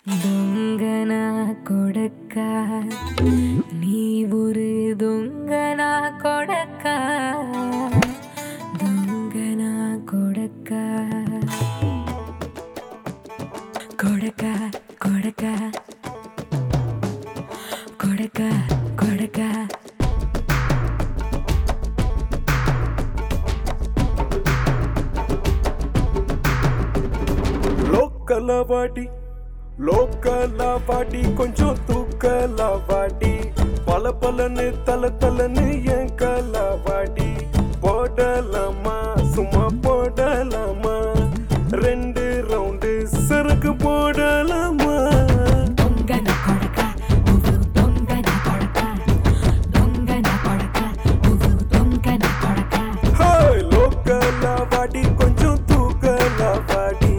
దొంగన కొడక నీ ఊరు దొంగన కొడక దొంగన కొడక కొడక కొడక కొడక కొడక లోకల వాటి లోకల వాటి కొంచెం తూకల వాటి పల పలని తల తలని ఎంకల వాటి போடலாமா சும்மா போடலாமா ரெண்டு ரவுண்டு சரக்கு போடலாமா దొంగన కొడక నువ్వు దొంగన కొడక దొంగన కొడక నువ్వు దొంగన కొడక ஹாய் லோக்கல வாடி கொஞ்சம் தூக்கல வாடி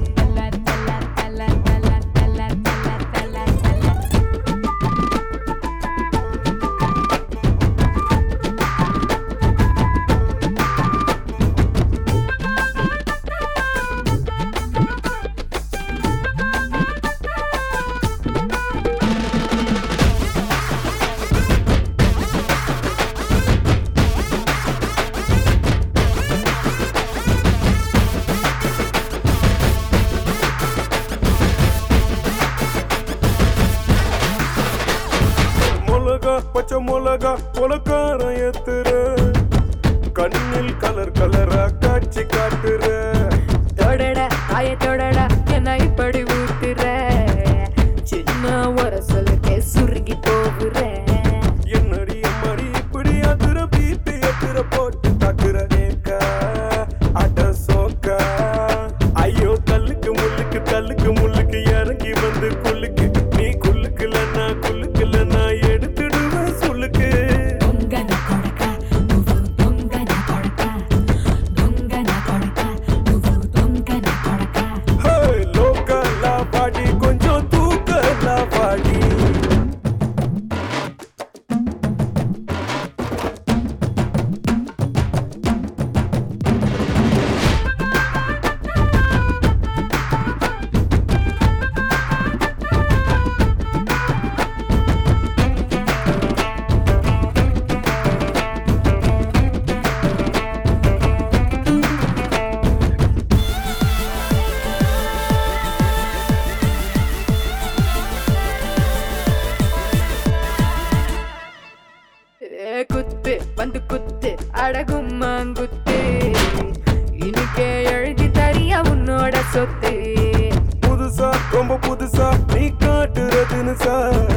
மிளகா பச்சை மிளகா உலக்காரம் ஏத்துற கண்ணில் கலர் கலரா காட்சி காட்டுற தொடட ஆய தொடட என்ன இப்படி ஊத்துற சின்ன உரசலுக்கே சுருங்கி போகுற என்னடி அம்மாடி இப்படி அதுர பீப்பி எத்துற போட்டு தாக்குற ஏக்கா அட சோக்கா ஐயோ கல்லுக்கு முள்ளுக்கு தள்ளுக்கு முள்ளுக்கு இறங்கி வந்து குள்ளுக்கு நீ குள்ளுக்குலன்னா குள்ளுக்குலன்னா எடுத்துடுவேன் சொல்லுக்கு దొంగన కొడక నువ్వు దొంగన కొడక దొంగన కొడక నువ్వు దొంగన కొడక ஹே லோக்கலா பாடி கொஞ்சம் தூக்கலா பாடி ஏ குத்து வந்து குத்து அடகும்மாங்குத்து இன்னைக்கே எழுதி தரியா உன்னோட சொத்து புதுசா ரொம்ப புதுசா நீ காட்டுறதுன்னு சார்